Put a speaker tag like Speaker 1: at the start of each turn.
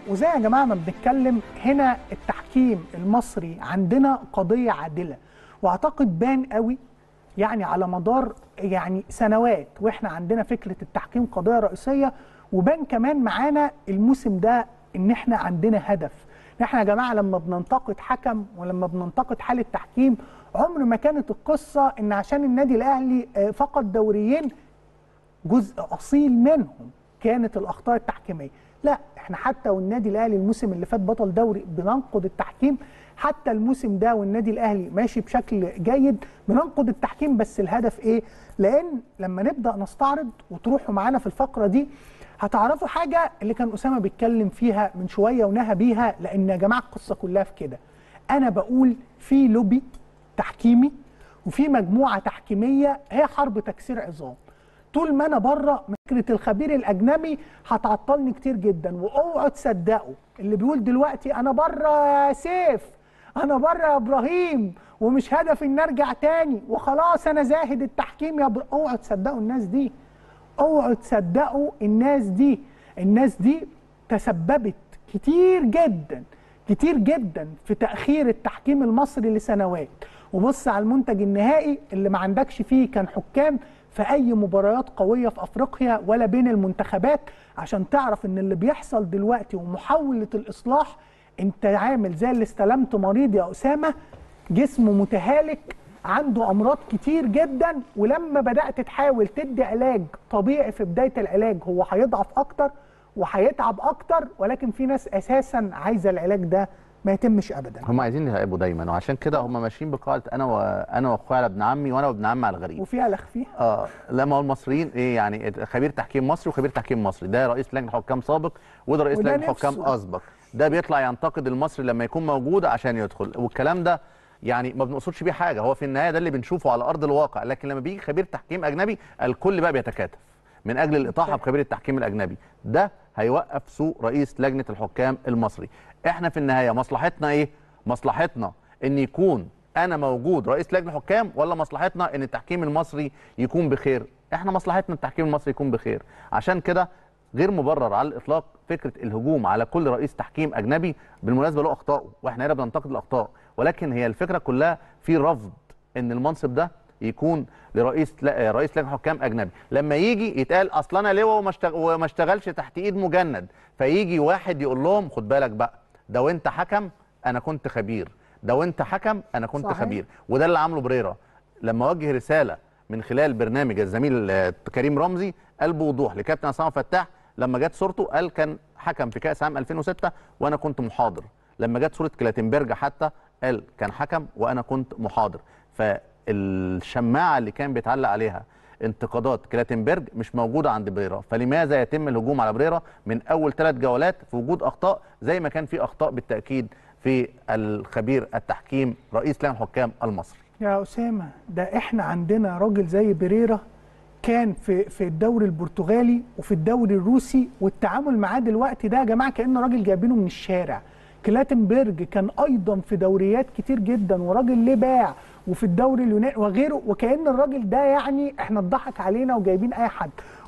Speaker 1: وزي يا جماعه ما بنتكلم هنا التحكيم المصري عندنا قضيه عادله واعتقد بان قوي يعني على مدار يعني سنوات واحنا عندنا فكره التحكيم قضيه رئيسيه وبان كمان معانا الموسم ده ان احنا عندنا هدف احنا يا جماعه لما بننتقد حكم ولما بننتقد حاله تحكيم عمر ما كانت القصه ان عشان النادي الاهلي آه، فقد دوريين جزء اصيل منهم كانت الاخطاء التحكيميه لا احنا حتى والنادي الاهلي الموسم اللي فات بطل دوري بننقد التحكيم حتى الموسم ده والنادي الاهلي ماشي بشكل جيد بننقد التحكيم بس الهدف ايه لان لما نبدا نستعرض وتروحوا معانا في الفقره دي هتعرفوا حاجه اللي كان اسامه بيتكلم فيها من شويه ونهى بيها لان يا جماعه القصه كلها في كده انا بقول في لوبي تحكيمي وفي مجموعه تحكيميه هي حرب تكسير عظام طول ما انا بره فكره الخبير الاجنبي هتعطلني كتير جدا واوعوا تصدقوا اللي بيقول دلوقتي انا بره يا سيف انا بره يا ابراهيم ومش هدفي ان ارجع تاني وخلاص انا زاهد التحكيم يا بر... اوعوا تصدقوا الناس دي اوعوا تصدقوا الناس دي الناس دي تسببت كتير جدا كتير جدا في تاخير التحكيم المصري لسنوات وبص على المنتج النهائي اللي ما عندكش فيه كان حكام في اي مباريات قويه في افريقيا ولا بين المنتخبات عشان تعرف ان اللي بيحصل دلوقتي ومحاوله الاصلاح انت عامل زي اللي استلمت مريض يا اسامه جسمه متهالك عنده امراض كتير جدا ولما بدات تحاول تدي علاج طبيعي في بدايه العلاج هو هيضعف اكتر وهيتعب اكتر ولكن في ناس اساسا عايزه العلاج ده ما يتمش ابدا
Speaker 2: هم عايزين يهاجموا دايما وعشان كده هم ماشيين بقاعده انا وانا واخويا على ابن عمي وانا وابن عمي على الغريب
Speaker 1: وفيها لخفيه
Speaker 2: اه لا ما هو المصريين ايه يعني خبير تحكيم مصري وخبير تحكيم مصري ده رئيس لجنه حكام سابق وده رئيس
Speaker 1: وده
Speaker 2: لجنه حكام
Speaker 1: نفسه.
Speaker 2: اسبق ده بيطلع ينتقد المصري لما يكون موجود عشان يدخل والكلام ده يعني ما بنقصدش بيه حاجه هو في النهايه ده اللي بنشوفه على ارض الواقع لكن لما بيجي خبير تحكيم اجنبي الكل بقى بيتكاتف من اجل الاطاحه بخبير التحكيم الاجنبي ده هيوقف سوء رئيس لجنه الحكام المصري احنا في النهايه مصلحتنا ايه مصلحتنا ان يكون انا موجود رئيس لجنه حكام ولا مصلحتنا ان التحكيم المصري يكون بخير احنا مصلحتنا التحكيم المصري يكون بخير عشان كده غير مبرر على الاطلاق فكره الهجوم على كل رئيس تحكيم اجنبي بالمناسبه له اخطائه واحنا هنا بننتقد الاخطاء ولكن هي الفكره كلها في رفض ان المنصب ده يكون لرئيس لا رئيس لجنه حكام اجنبي لما يجي يتقال اصل انا لواء وما اشتغ- وما اشتغلش تحت ايد مجند فيجي واحد يقول لهم خد بالك بقى ده وانت حكم انا كنت خبير ده وانت حكم انا كنت
Speaker 1: صحيح.
Speaker 2: خبير وده اللي عامله بريرا لما وجه رساله من خلال برنامج الزميل آه، كريم رمزي قال بوضوح لكابتن عصام فتاح لما جت صورته قال كان حكم في كاس عام 2006 وانا كنت محاضر لما جت صوره كلاتنبرج حتى قال كان حكم وانا كنت محاضر فالشماعه اللي كان بيتعلق عليها انتقادات كلاتنبرج مش موجوده عند بريرا فلماذا يتم الهجوم على بريرا من اول ثلاث جولات في وجود اخطاء زي ما كان في اخطاء بالتاكيد في الخبير التحكيم رئيس لجنه الحكام المصري
Speaker 1: يا اسامه ده احنا عندنا راجل زي بريرا كان في في الدوري البرتغالي وفي الدوري الروسي والتعامل معاه دلوقتي ده يا جماعه كانه راجل جايبينه من الشارع كلاتنبرج كان ايضا في دوريات كتير جدا وراجل ليه باع وفي الدوري اليوناني وغيره وكان الراجل ده يعني احنا اتضحك علينا وجايبين اي حد